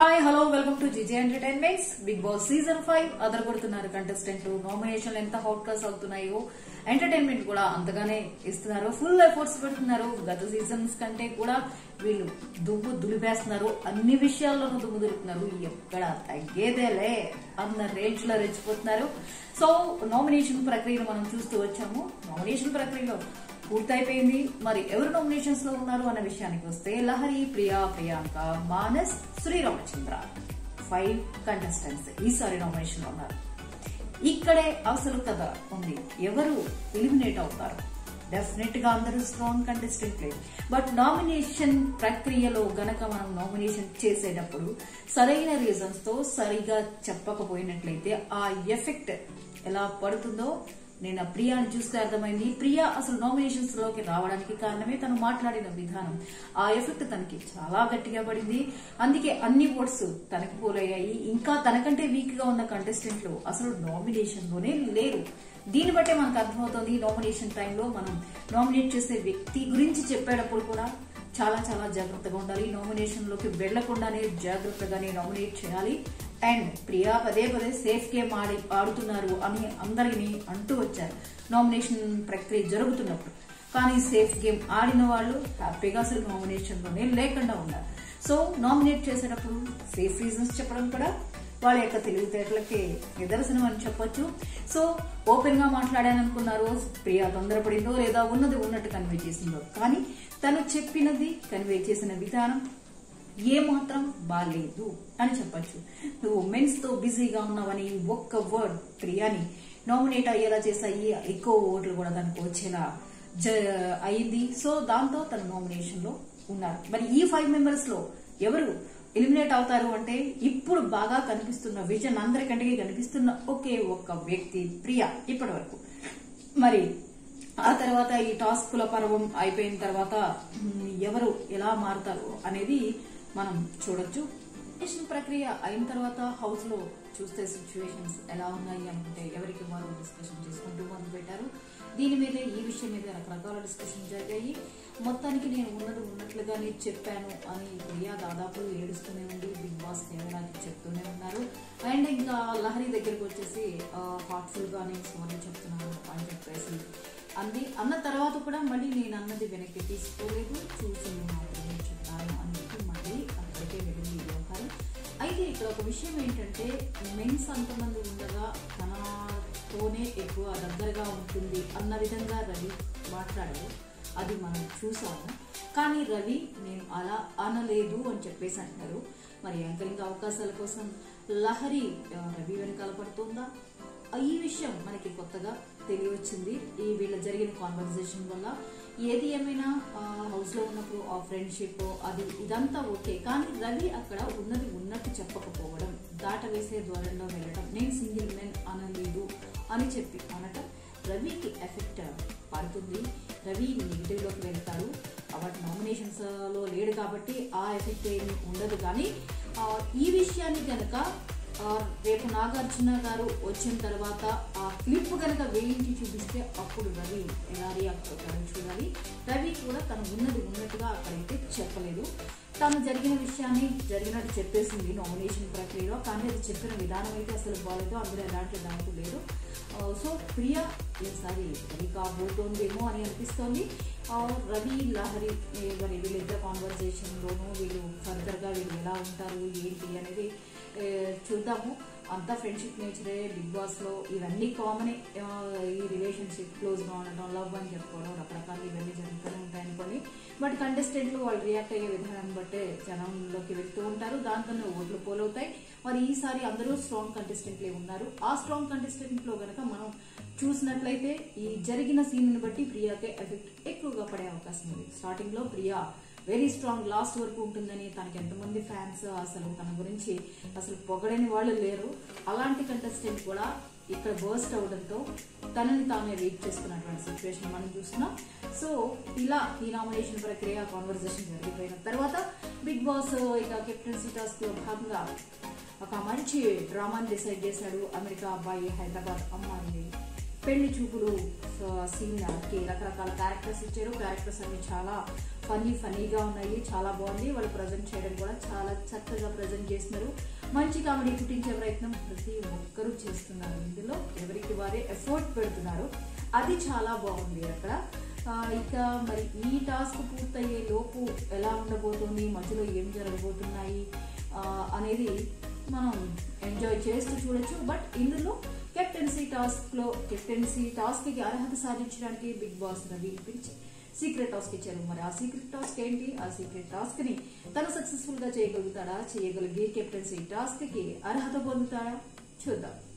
hi hello welcome to GJ entertainments Bigg Boss season five అదరగొడుతున్నారు contestant నామినేషన్లు ఎంత హౌట్కాస్ అవుతున్నాయో ఎంటర్టైన్మెంట్ కూడా అంతగానే ఇస్తున్నారు ఫుల్ ఎఫర్ట్స్ పెడుతున్నారు గత సీజన్స్ కంటే కూడా వీళ్ళు దుమ్ము దులిపేస్తున్నారు అన్ని విషయాల్లోనూ దుమ్ము దులుపుతున్నారు ఎక్కడ తగ్గేదేలే అన్న రేంజ్ లో రెచ్చిపోతున్నారు సో నామినేషన్ ప్రక్రియను మనం చూస్తూ వచ్చాము నామినేషన్ ప్రక్రియలో పూర్తయిపోయింది మరి ఎవరు నామినేషన్స్ లో ఉన్నారు అన్న విషయానికి వస్తే లహరి ప్రియా ప్రియాంక మానస్ శ్రీరామచంద్ర ఫైవ్ కంటెస్టెంట్స్ ఈసారి నామినేషన్ లో ఉన్నారు ఇక్కడే అసలు కథ ఉంది ఎవరు ఎలిమినేట్ అవుతారు డెఫినెట్ గా అందరూ స్ట్రాంగ్ కంటెస్టెంట్లే బట్ నామినేషన్ ప్రక్రియలో గనక మనం నామినేషన్ చేసేటప్పుడు సరైన రీజన్స్ తో సరిగా చెప్పకపోయినట్లయితే ఆ ఎఫెక్ట్ ఎలా పడుతుందో నేను ఆ ప్రియాని చూస్తే అర్థమైంది ప్రియా అసలు నామినేషన్స్ లోకి రావడానికి కారణమే తను మాట్లాడిన విధానం ఆ ఎఫెక్ట్ తనకి చాలా గట్టిగా పడింది అందుకే అన్ని ఓట్స్ తనకి పోలయ్యాయి ఇంకా తనకంటే వీక్ గా ఉన్న కంటెస్టెంట్లు అసలు నామినేషన్ లోనే లేరు దీన్ని బట్టే మనకు అర్థమవుతుంది నామినేషన్ టైంలో మనం నామినేట్ చేసే వ్యక్తి గురించి చెప్పేటప్పుడు కూడా చాలా చాలా జాగ్రత్తగా ఉండాలి నామినేషన్ లోకి వెళ్లకుండానే జాగ్రత్తగానే నామినేట్ చేయాలి అండ్ ప్రియా పదే పదే సేఫ్ గేమ్ ఆడి ఆడుతున్నారు అని అందరిని అంటూ వచ్చారు నామినేషన్ ప్రక్రియ జరుగుతున్నప్పుడు కానీ సేఫ్ గేమ్ ఆడిన వాళ్ళు హ్యాపీగా అసలు నామినేషన్ లోనే లేకుండా ఉన్నారు సో నామినేట్ చేసేటప్పుడు సేఫ్ రీజన్స్ చెప్పడం కూడా వాళ్ళ యొక్క తెలివితేటలకి నిదర్శనం అని చెప్పొచ్చు సో ఓపెన్ గా మాట్లాడాననుకున్నారు ప్రియా తొందరపడిందో లేదా ఉన్నది ఉన్నట్టు కన్వే చేసిందో కానీ తను చెప్పినది కన్వే చేసిన విధానం ఏ మాత్రం బాలేదు అని చెప్పొచ్చు నువ్వు మెన్స్ తో బిజీగా ఉన్నావని ఒక్క వర్డ్ ప్రియాని నామినేట్ అయ్యేలా చేసాయి ఎక్కువ ఓట్లు కూడా దానికి వచ్చేలా జ- అయింది సో దాంతో తను నామినేషన్ లో ఉన్నారు మరి ఈ ఫైవ్ మెంబర్స్ లో ఎవరు ఎలిమినేట్ అవుతారు అంటే ఇప్పుడు బాగా కనిపిస్తున్న విజన్ అందరికంటే కనిపిస్తున్న ఒకే ఒక్క వ్యక్తి ప్రియా ఇప్పటి వరకు మరి ఆ తర్వాత ఈ టాస్కుల పర్వం అయిపోయిన తర్వాత మ్, ఎవరు ఎలా మారుతారు అనేది మనం చూడొచ్చు నామినేషన్ ప్రక్రియ అయిన తర్వాత హౌస్ లో చూస్తే సిచ్యువేషన్స్ ఎలా ఉన్నాయి అనుకుంటే ఎవరికి వారు డిస్కషన్ చేసుకుంటూ మొదలు పెట్టారు దీని మీద ఈ విషయం మీద రకరకాల డిస్కషన్ జరిగాయి మొత్తానికి నేను ఉన్నది ఉన్నట్లుగానే చెప్పాను అని ప్రియా దాదాపు ఏడుస్తూనే ఉంది బిగ్ బాస్ కెమెరాకి చెప్తూనే ఉన్నారు అండ్ ఇంకా లహరి దగ్గరికి వచ్చేసి హార్ట్ఫుల్ గానే సారీ చెప్తున్నాను అని చెప్పేసి అంది అన్న తర్వాత కూడా మళ్ళీ నేను అన్నది వెనక్కి తీసుకోలేదు చూసింది మాత్రమే చెప్పాను అని చెప్పి మళ్ళీ అక్కడికే వెళ్ళింది ఈ వ్యవహారం అయితే ఇక్కడ ఒక విషయం ఏంటంటే మెన్స్ అంతమంది ఉండగా తనతోనే ఎక్కువ దగ్గరగా ఉంటుంది అన్న విధంగా రవి మాట్లాడారు అది మనం చూసాము కానీ రవి నేను అలా అనలేదు అని చెప్పేసి అంటారు మరి యాంకరింగ్ అవకాశాల కోసం లహరి ఆ, రవి వెనకాల పడుతుందా ఈ విషయం మనకి కొత్తగా తెలియవచ్చింది ఈ వీళ్ళ జరిగిన కాన్వర్జేషన్ వల్ల ఏది ఏమైనా హౌస్ లో ఉన్నప్పుడు ఆ ఫ్రెండ్షిప్ అది ఇదంతా ఓకే కానీ రవి అక్కడ ఉన్నది ఉన్నట్టు చెప్పకపోవడం దాట వేసే ధోరణిలో వెళ్ళడం నేను సింగిల్ మెన్ అనలేదు అని చెప్పి అనటం రవికి ఎఫెక్ట్ పడుతుంది రవి నెగిటివ్ లోకి వెళ్తాడు వాటి నామినేషన్స్ లో లేడు కాబట్టి ఆ ఎఫెక్ట్ ఏమి ఉండదు కానీ ఆ, ఈ విషయాన్ని కనుక ఆ, రేపు నాగార్జున గారు వచ్చిన తర్వాత ఆ క్లిప్ కనుక వేయించి చూపిస్తే అప్పుడు రవి ఎలా రియాక్ట్ అవుతాడని చూడాలి రవి కూడా తను ఉన్నది ఉన్నట్టుగా అక్కడైతే చెప్పలేదు తను జరిగిన విషయాన్ని జరిగినట్టు చెప్పేసింది నామినేషన్ ప్రక్రియలో కానీ అది చెప్పిన విధానం అయితే అసలు బాగాలేదు అందులో ఎలాంటి డౌట్ లేదు ఆ, సో ప్రియా ఈసారి రవి కాబోతోందేమో అని అనిపిస్తోంది ఆ, రవి లహరి ఏ, మరి వీళ్ళిద్దరు కాన్వర్జేషన్లోనూ వీళ్ళు ఫర్దర్గా వీళ్ళు ఎలా ఉంటారు ఏంటి అనేది ఏ, చూద్దాము అంతా ఫ్రెండ్షిప్ నేచరే బిగ్ బాస్ లో ఇవన్నీ కామనే ఆ, ఈ రిలేషన్షిప్ క్లోజ్ గా ఉండడం లవ్ అని చెప్పుకోవడం రకరకాలు ఇవన్నీ జరుగుతూనే ఉంటాయి అనుకోండి బట్ కంటెస్టెంట్లు వాళ్ళు రియాక్ట్ అయ్యే విధానం బట్టే జనంలోకి వెళ్తూ ఉంటారు దాంతోనే ఓట్లు పోలవుతాయి మరి ఈసారి అందరూ స్ట్రాంగ్ కంటెస్టెంట్లే ఉన్నారు ఆ స్ట్రాంగ్ కంటెస్టెంట్ లో గనక మనం చూసినట్లయితే ఈ జరిగిన సీన్ ని బట్టి ప్రియాకే ఎఫెక్ట్ ఎక్కువగా పడే అవకాశం ఉంది స్టార్టింగ్ లో ప్రియా వెరీ స్ట్రాంగ్ లాస్ట్ వరకు ఉంటుందని తనకి ఎంతమంది ఫ్యాన్స్ అసలు తన గురించి అసలు పొగడని వాళ్ళు లేరు అలాంటి కంటెస్టెంట్ కూడా ఇక్కడ బర్స్ట్ అవడంతో తనని తానే వెయిట్ చేసుకున్నటువంటి సిచ్యువేషన్ మనం చూస్తున్నాం సో ఇలా ఈ నామినేషన్ ప్రక్రియ కాన్వర్జేషన్ జరిగిపోయిన తర్వాత బిగ్ బాస్ ఇక కెప్టెన్సీ టాస్క్ లో భాగంగా ఒక మంచి డ్రామాని డిసైడ్ చేశాడు అమెరికా అబ్బాయి హైదరాబాద్ అమ్మాయి పెళ్లి చూపులు సీన్ కి రకరకాల క్యారెక్టర్స్ ఇచ్చారు క్యారెక్టర్స్ అన్ని చాలా ఫన్నీ ఫనీగా ఉన్నాయి చాలా బాగుంది వాళ్ళు ప్రజెంట్ చేయడం కూడా చాలా చక్కగా ప్రజెంట్ చేస్తున్నారు మంచి కామెడీ పుట్టించే ప్రయత్నం ప్రతి ఒక్కరూ చేస్తున్నారు ఇందులో ఎవరికి వారే ఎఫర్ట్ పెడుతున్నారు అది చాలా బాగుంది అక్కడ ఆ, ఇక మరి ఈ టాస్క్ పూర్తయ్యే లోపు ఎలా ఉండబోతుంది మధ్యలో ఏం జరగబోతున్నాయి ఆ, అనేది మనం ఎంజాయ్ చేస్తూ చూడొచ్చు బట్ ఇందులో కెప్టెన్సీ టాస్క్ లో కెప్టెన్సీ టాస్క్ కి అర్హత సాధించడానికి బిగ్ బాస్ రవి పిలిచి సీక్రెట్ టాస్క్ ఇచ్చారు మరి ఆ సీక్రెట్ టాస్క్ ఏంటి ఆ సీక్రెట్ టాస్క్ ని తను సక్సెస్ఫుల్ గా చేయగలుగుతాడా చేయగలిగే కెప్టెన్సీ టాస్క్ కి అర్హత పొందుతాడా చూద్దాం